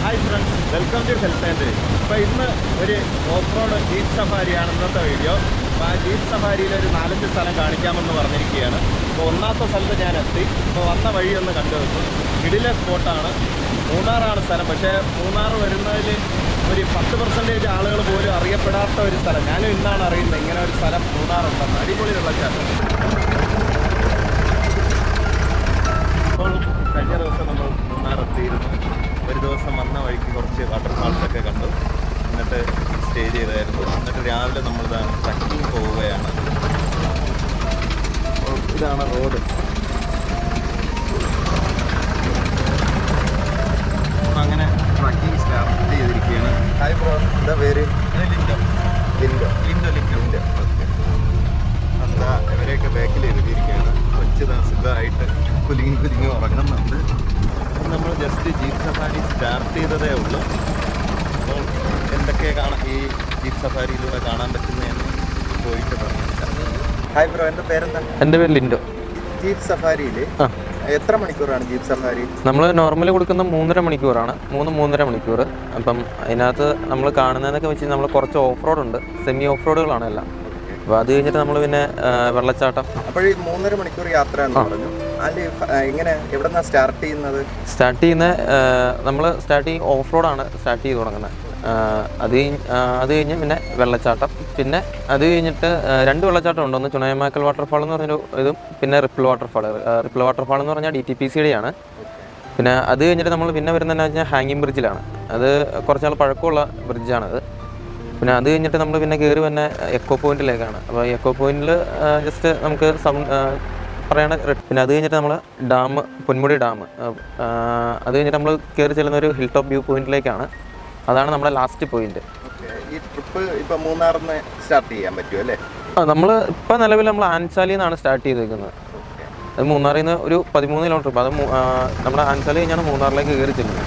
Hi friends welcome to health and അപ്പോൾ ഇന്ന് ഒരു ഓഫ് റോഡ് ജീപ്പ് സഫാരിയാണ് ഇന്നത്തെ വീഡിയോ അപ്പോൾ ആ ജീപ്പ് സഫാരിയിൽ ഒരു നാലഞ്ച് സ്ഥലം കാണിക്കാമെന്ന് പറഞ്ഞിരിക്കുകയാണ് അപ്പോൾ ഒന്നാമത്തെ സ്ഥലത്ത് ഞാൻ എത്തി അപ്പോൾ വന്ന വഴി ഒന്ന് കണ്ടു വെച്ചു ഇടിലെ സ്പോട്ടാണ് മൂന്നാറാണ് സ്ഥലം പക്ഷേ മൂന്നാർ വരുന്നതിൽ ഒരു പത്ത് പെർസെൻറ്റേജ് ആളുകൾ പോലും അറിയപ്പെടാത്ത ഒരു സ്ഥലം ഞാനും ഇന്നാണ് അറിയുന്നത് ഇങ്ങനെ ഒരു സ്ഥലം മൂന്നാറുണ്ടെന്ന് അടിപൊളി വെള്ളച്ചാട്ടം ഇപ്പോൾ കഴിഞ്ഞ ദിവസം നമ്മൾ മൂന്നാർ എത്തിയിരുന്നു ഒരു ദിവസം വന്ന വഴിക്ക് കുറച്ച് വാട്ടർഫാൾസ് ഒക്കെ കണ്ടു എന്നിട്ട് സ്റ്റേ ചെയ്തായിരുന്നു എന്നിട്ട് രാവിലെ നമ്മൾ ട്രക്കിംഗ് പോവുകയാണ് അപ്പോൾ ഇതാണ് റോഡ് അങ്ങനെ ട്രക്കിംഗ് സ്റ്റാർട്ട് ചെയ്തിരിക്കുകയാണ് ഹായ് ബ്രോ എന്താ പേര് ലിൻഡോ ലിൻഡോ ലിൻഡോ ലിൻഡോ ഓക്കെ എന്താ ഇവരെയൊക്കെ ബാക്കിൽ എഴുതിയിരിക്കുകയാണ് കൊച്ചു സുഖമായിട്ട് കുലുങ്ങി കുലുങ്ങി ഉറങ്ങുന്നുണ്ട് അപ്പം നമ്മൾ ജസ്റ്റ് ജീപ്പ് സഫാരി സ്റ്റാർട്ട് ചെയ്തതേ ഉള്ളൂ അപ്പോൾ എന്തൊക്കെ കാണാൻ ഈ ജീപ്പ് സഫാരിയിലൂടെ കാണാൻ പറ്റുന്നതെന്ന് പോയിട്ട് പറഞ്ഞു ഹായ് ബ്രോ എൻ്റെ പേരെന്താ എൻ്റെ പേര് ലിൻഡോ ജീപ്പ് സഫാരിയിൽ ആ എത്ര മണിക്കൂറാണ് ജീപ്പ് സഫാരി നമ്മൾ നോർമലി കൊടുക്കുന്ന മൂന്നര മണിക്കൂറാണ് മൂന്ന് മൂന്നര മണിക്കൂർ അപ്പം അതിനകത്ത് നമ്മൾ കാണുന്നതെന്നൊക്കെ വെച്ച് നമ്മൾ കുറച്ച് ഓഫ് റോഡ് ഉണ്ട് സെമി ഓഫ് റോഡുകളാണ് എല്ലാം അപ്പോൾ അത് കഴിഞ്ഞിട്ട് നമ്മൾ പിന്നെ ആ, വെള്ളച്ചാട്ടം അപ്പോൾ ഈ മൂന്നര മണിക്കൂർ യാത്ര എന്ന് പറഞ്ഞു അതിൽ എങ്ങനെ എവിടെ നിന്നാണ് സ്റ്റാർട്ട് ചെയ്യുന്നത് സ്റ്റാർട്ട് ചെയ്യുന്ന നമ്മൾ സ്റ്റാർട്ട് ചെയ്യും ഓഫ് റോഡാണ് സ്റ്റാർട്ട് ചെയ്ത് തുടങ്ങുന്നത് ആ, അത് കഴിഞ്ഞ് ആ, അത് കഴിഞ്ഞ് പിന്നെ വെള്ളച്ചാട്ടം പിന്നെ അത് കഴിഞ്ഞിട്ട് ആ, രണ്ട് വെള്ളച്ചാട്ടം ഉണ്ട് ഒന്ന് ചുണയമാക്കൽ വാട്ടർഫാൾ എന്ന് പറഞ്ഞൊരു ഇതും പിന്നെ റിപ്പിൾ വാട്ടർഫാൾ റിപ്പിൾ വാട്ടർഫാൾ എന്ന് പറഞ്ഞാൽ ഡി ടി പി സിയുടെ ആണ് പിന്നെ അത് കഴിഞ്ഞിട്ട് നമ്മൾ പിന്നെ വരുന്നത് എന്താ വെച്ചാൽ ഹാങ്ങിങ് ബ്രിഡ്ജിലാണ് അത് കുറച്ചാൾ പഴക്കമുള്ള ബ്രിഡ്ജാണത് പിന്നെ അത് കഴിഞ്ഞിട്ട് നമ്മൾ പിന്നെ കയറി വന്നെ എക്കോ പോയിന്റിലേക്കാണ് അപ്പോൾ എക്കോ പോയിന്റിൽ ജസ്റ്റ് നമുക്ക് സൗണ്ട് പറയണ റെ- പിന്നെ അത് കഴിഞ്ഞിട്ട് നമ്മൾ ഡാം പൊന്മുടി ഡാം അത് കഴിഞ്ഞിട്ട് നമ്മൾ കയറി ചെല്ലുന്ന ഒരു ഹിൽ ടോപ്പ് വ്യൂ പോയിന്റിലേക്കാണ് അതാണ് നമ്മുടെ ലാസ്റ്റ് പോയിന്റ് ഓക്കെ ഈ ട്രിപ്പ് ഇപ്പം മൂന്നാറിന്ന് സ്റ്റാർട്ട് ചെയ്യാൻ പറ്റുമോ അല്ലേ നമ്മൾ ഇപ്പം നിലവിൽ നമ്മൾ ആൻസാലിയിൽ നിന്നാണ് സ്റ്റാർട്ട് ചെയ്തേക്കുന്നത് അത് മൂന്നാറിൽ നിന്ന് ഒരു പതിമൂന്ന് കിലോമീറ്റർ ഇപ്പോൾ അത് മൂ- ആ, നമ്മുടെ ആൻസാലി കഴിഞ്ഞാണ് മൂന്നാറിലേക്ക് കയറി ചെല്ലുന്നത്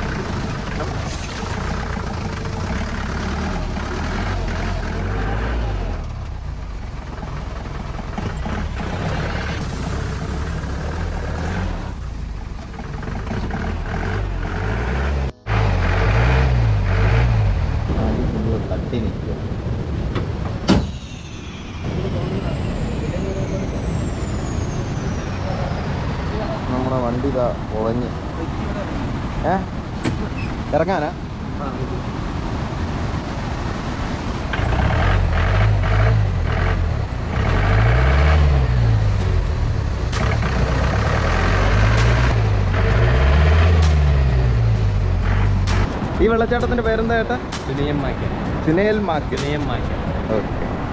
തട്ടി നിൽക്കുക നമ്മുടെ വണ്ടി ഇതാ ഉറഞ്ഞ് ഏ ഇറങ്ങാനാ ഈ വെള്ളച്ചാട്ടത്തിന്റെ പേരെന്താ ചേട്ടാ ചുനയൽ മാക്ക് ഓക്കെ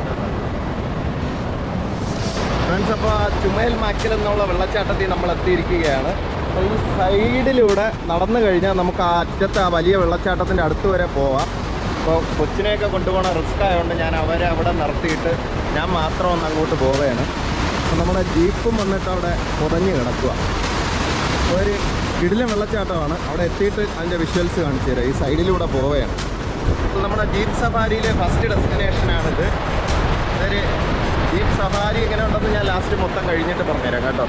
ഫ്രണ്ട്സ് അപ്പോൾ ആ ചുമയൽ മാക്കിൽ എന്നുള്ള വെള്ളച്ചാട്ടത്തിൽ നമ്മൾ എത്തിയിരിക്കുകയാണ് അപ്പോൾ ഈ സൈഡിലൂടെ നടന്നു കഴിഞ്ഞാൽ നമുക്ക് ആ അറ്റത്ത് ആ വലിയ വെള്ളച്ചാട്ടത്തിൻ്റെ അടുത്ത് വരെ പോവാം അപ്പോൾ കൊച്ചിനെയൊക്കെ കൊണ്ടുപോകണ റിസ്ക് ആയതുകൊണ്ട് ഞാൻ അവരെ അവിടെ നിർത്തിയിട്ട് ഞാൻ മാത്രം ഒന്ന് അങ്ങോട്ട് പോവുകയാണ് അപ്പോൾ നമ്മുടെ ജീപ്പും വന്നിട്ട് അവിടെ പുറഞ്ഞു കിടക്കുക അപ്പോൾ ഒരു കിടിലൻ വെള്ളച്ചാട്ടമാണ് അവിടെ എത്തിയിട്ട് അതിൻ്റെ വിഷ്വൽസ് കാണിച്ചു തരാം ഈ സൈഡിലൂടെ പോവുകയാണ് അപ്പോൾ നമ്മുടെ ജീപ്പ് സഫാരിയിലെ ഫസ്റ്റ് ഡെസ്റ്റിനേഷനാണിത് ഇതൊരു ജീപ്പ് സഫാരി എങ്ങനെ ഉണ്ടെന്ന് ഞാൻ ലാസ്റ്റ് മൊത്തം കഴിഞ്ഞിട്ട് പറഞ്ഞുതരാം കേട്ടോ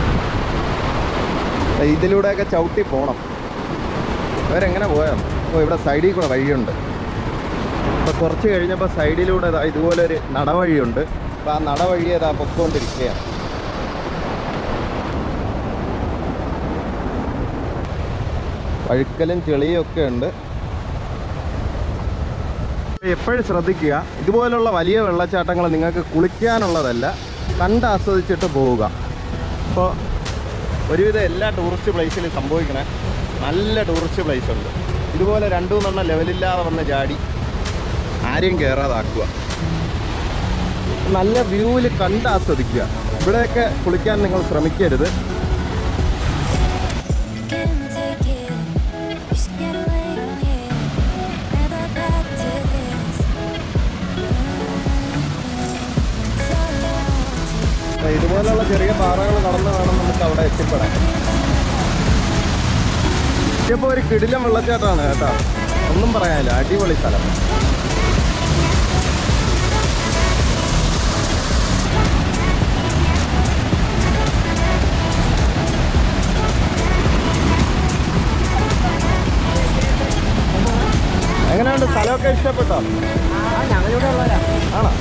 ദേ ഇതിലൂടെയൊക്കെ ചവിട്ടി പോകണം ഇവരെങ്ങനെ പോയാൽ ഓ ഇവിടെ സൈഡിൽ കൂടെ വഴിയുണ്ട് അപ്പോൾ കുറച്ച് കഴിഞ്ഞപ്പോൾ സൈഡിലൂടെ ദാ ഇതുപോലെ ഒരു നടവഴിയുണ്ട് അപ്പോൾ ആ നടവഴി ഇതാ പൊക്കോണ്ടിരിക്കുകയാണ് വഴുക്കലും ചെളിയും ഒക്കെ ഉണ്ട് എപ്പോഴും ശ്രദ്ധിക്കുക ഇതുപോലുള്ള വലിയ വെള്ളച്ചാട്ടങ്ങൾ നിങ്ങൾക്ക് കുളിക്കാനുള്ളതല്ല കണ്ട് ആസ്വദിച്ചിട്ട് പോവുക അപ്പോൾ ഒരുവിധം എല്ലാ ടൂറിസ്റ്റ് പ്ലേസിലും സംഭവിക്കണേ നല്ല ടൂറിസ്റ്റ് പ്ലേസ് ഉണ്ട് ഇതുപോലെ രണ്ടു മൂന്നെണ്ണം ലെവലില്ലാതെ വന്ന് ചാടി ആരെയും കയറാതാക്കുക നല്ല വ്യൂവിൽ കണ്ട് ആസ്വദിക്കുക ഇവിടെയൊക്കെ കുളിക്കാൻ നിങ്ങൾ ശ്രമിക്കരുത് Can't take it. We should get away from here. Never back to this. So long. ഇതുപോലുള്ള ചെറിയ പാറകൾ കടന്ന് വേണം നമുക്ക് അവിടെ എത്തിപ്പെടാൻ ഇതിപ്പോ ഒരു കിടിലം വെള്ളച്ചാട്ടമാണ് കേട്ടോ ഒന്നും പറയാനില്ല അടിപൊളി സ്ഥലം എങ്ങനെയുണ്ട് സ്ഥലമൊക്കെ ഇഷ്ടപ്പെട്ടോ ആണോ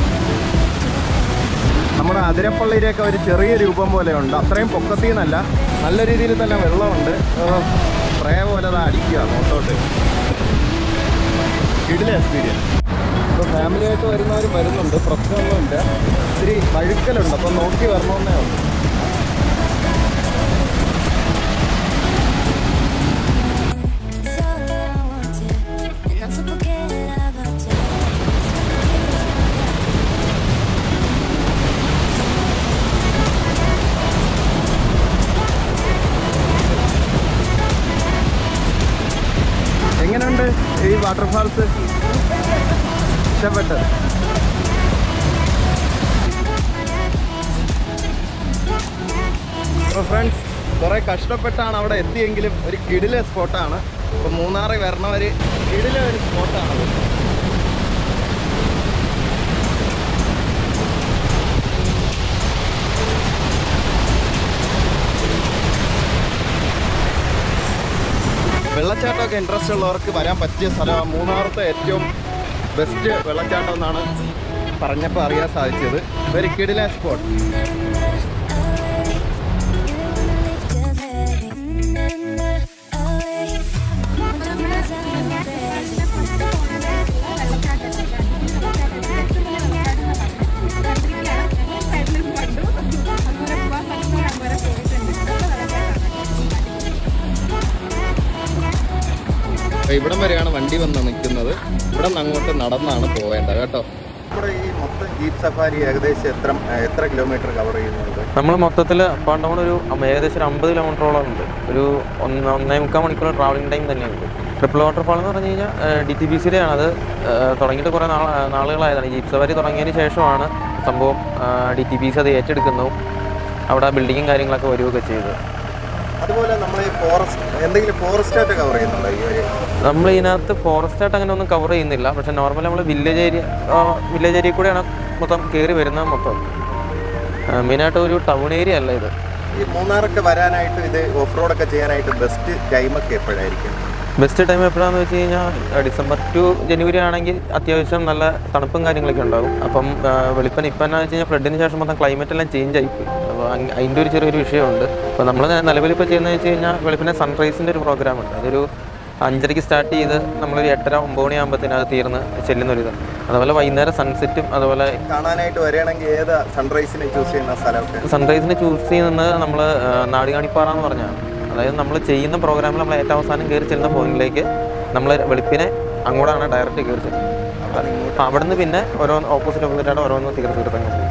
നമ്മുടെ അതിരപ്പള്ളിയിലൊക്കെ ഒരു ചെറിയ രൂപം പോലെ ഉണ്ട് അത്രയും പൊക്കത്തിൽ നിന്നല്ല നല്ല രീതിയിൽ തന്നെ വെള്ളമുണ്ട് സ്പ്രേ പോലെ അത് അടിക്കുക നോട്ടോട്ട് കിടില എക്സ്പീരിയൻസ് ഇപ്പോൾ ഫാമിലി ആയിട്ട് വരുന്നവരും വരുന്നുണ്ട് പ്രശ്നമൊന്നുമില്ല ഇത്തിരി വഴുക്കലുണ്ട് അപ്പം നോക്കി വരണമെന്നേ ഉള്ളൂ It's all I wanted, and not to forget about you. എങ്ങനെയുണ്ട് ഈ വാട്ടർഫാൾസ് ഇഷ്ടപ്പെട്ടത് അപ്പോൾ ഫ്രണ്ട്സ് കുറേ കഷ്ടപ്പെട്ടാണ് അവിടെ എത്തിയെങ്കിലും ഒരു കിടില സ്പോട്ടാണ് ഇപ്പോൾ മൂന്നാറിൽ വരണവർ കിടില ഒരു സ്പോട്ടാണത് വെള്ളച്ചാട്ടമൊക്കെ ഇൻട്രസ്റ്റ് ഉള്ളവർക്ക് വരാൻ പറ്റിയ സ്ഥലമാണ് മൂന്നാറത്തെ ഏറ്റവും ബെസ്റ്റ് വെള്ളച്ചാട്ടം എന്നാണ് പറഞ്ഞപ്പോൾ അറിയാൻ സാധിച്ചത് വെരി കിടില സ്പോട്ട് അപ്പോൾ ഇവിടം വരെയാണ് വണ്ടി വന്ന് നിൽക്കുന്നത് ഇവിടെ നിന്ന് അങ്ങോട്ട് നടന്നാണ് പോവേണ്ടത് കേട്ടോ നമ്മുടെ ഈ മൊത്തം ജീപ്പ് സഫാരി ഏകദേശം എത്ര എത്ര കിലോമീറ്റർ കവർ ചെയ്യുന്നുണ്ട് നമ്മൾ മൊത്തത്തിൽ പണ്ടോട് ഒരു അം- ഏകദേശം ഒരു അമ്പത് കിലോമീറ്ററോളം ഉണ്ട് ഒരു ഒന്ന് ഒന്നേ മുക്കാൽ മണിക്കൂർ ട്രാവലിംഗ് ടൈം തന്നെയുണ്ട് ട്രിപ്പിൾ വാട്ടർഫാൾ എന്ന് പറഞ്ഞു കഴിഞ്ഞാൽ ഡി ടി ബി സിയുടെ ആണ് അത് ഏഹ്, തുടങ്ങിയിട്ട് കുറേ നാൾ നാളുകളായതാണ് ജീപ്പ് സവാരി തുടങ്ങിയതിന് ശേഷമാണ് സംഭവം ഡി ടി ബി സി അത് ഏറ്റെടുക്കുന്നതും അവിടെ ബിൽഡിങ്ങും കാര്യങ്ങളൊക്കെ വരികയൊക്കെ ചെയ്തത് അതുപോലെ നമ്മൾ ഈ ഫോറസ്റ്റ് എന്തെങ്കിലും ഫോറസ്റ്റ് ആയിട്ട് കവർ ചെയ്യുന്നുണ്ടോ ഈ ഒരു നമ്മൾ ഇതിനകത്ത് ഫോറസ്റ്റ് ആയിട്ട് അങ്ങനെ ഒന്നും കവർ ചെയ്യുന്നില്ല പക്ഷെ നോർമലി നമ്മൾ വില്ലേജ് ഏരിയ വില്ലേജ് ഏരിയ കൂടെയാണ് മൊത്തം കയറി വരുന്നത് മൊത്തം മെയിനായിട്ട് ഒരു ടൗൺ ഏരിയ അല്ല ഇത് ഈ മൂന്നാറൊക്കെ വരാനായിട്ട് ഇത് ഓഫ് റോഡൊക്കെ ചെയ്യാനായിട്ട് ബെസ്റ്റ് ടൈമൊക്കെ എപ്പോഴായിരിക്കും ബെസ്റ്റ് ടൈം എപ്പോഴാണെന്ന് വെച്ച് കഴിഞ്ഞാൽ ഡിസംബർ ടു ജനുവരി ആണെങ്കിൽ അത്യാവശ്യം നല്ല തണുപ്പും കാര്യങ്ങളൊക്കെ ഉണ്ടാകും അപ്പം ആ, വെളുപ്പൻ ഇപ്പം എന്നാ വെച്ച് കഴിഞ്ഞാൽ ഫ്ലഡിന് ശേഷം മൊത്തം ക്ലൈമറ്റ് എല്ലാം ചേഞ്ച് ആയിപ്പോയി അപ്പോൾ അങ് അതിൻ്റെ ഒരു ചെറിയൊരു വിഷയമുണ്ട് അപ്പോൾ നമ്മൾ നിലവിൽ ഇപ്പോൾ ചെയ്യുന്നത് വെച്ച് കഴിഞ്ഞാൽ വെളുപ്പിനെ സൺറൈസിൻ്റെ ഒരു പ്രോഗ്രാം ഉണ്ട് അതൊരു അഞ്ചരയ്ക്ക് സ്റ്റാർട്ട് ചെയ്ത് നമ്മളൊരു എട്ടര ഒമ്പത് മണി ആകുമ്പോഴത്തേനും അത് തീർന്ന് ചെല്ലുന്ന ഒരു ഇത് അതുപോലെ വൈകുന്നേരം സൺസെറ്റും അതുപോലെ കാണാനായിട്ട് വരികയാണെങ്കിൽ ഏതാ സൺറൈസിനെ ചൂസ് ചെയ്യുന്ന സ്ഥലമൊക്കെ സൺറൈസിനെ ചൂസ് ചെയ്യുന്നത് നമ്മൾ നാടുകാണിപ്പാറ എന്ന് പറഞ്ഞാണ് അതായത് നമ്മൾ ചെയ്യുന്ന പ്രോഗ്രാമിൽ നമ്മൾ ഏറ്റവും അവസാനം കയറി ചെല്ലുന്ന പോയിന്റിലേക്ക് നമ്മൾ വെളുപ്പിനെ അങ്ങോട്ടാണ് ഡയറക്റ്റ് കയറി ചെല്ലുന്നത് അവിടെ നിന്ന് അപ്പോൾ അവിടെ നിന്ന് പിന്നെ ഓരോ ഓപ്പോസിറ്റ് ഓപ്പോസിറ്റായിട്ട് ഓരോന്ന് തീർത്ത് തീർത്തങ്ങ് പോകും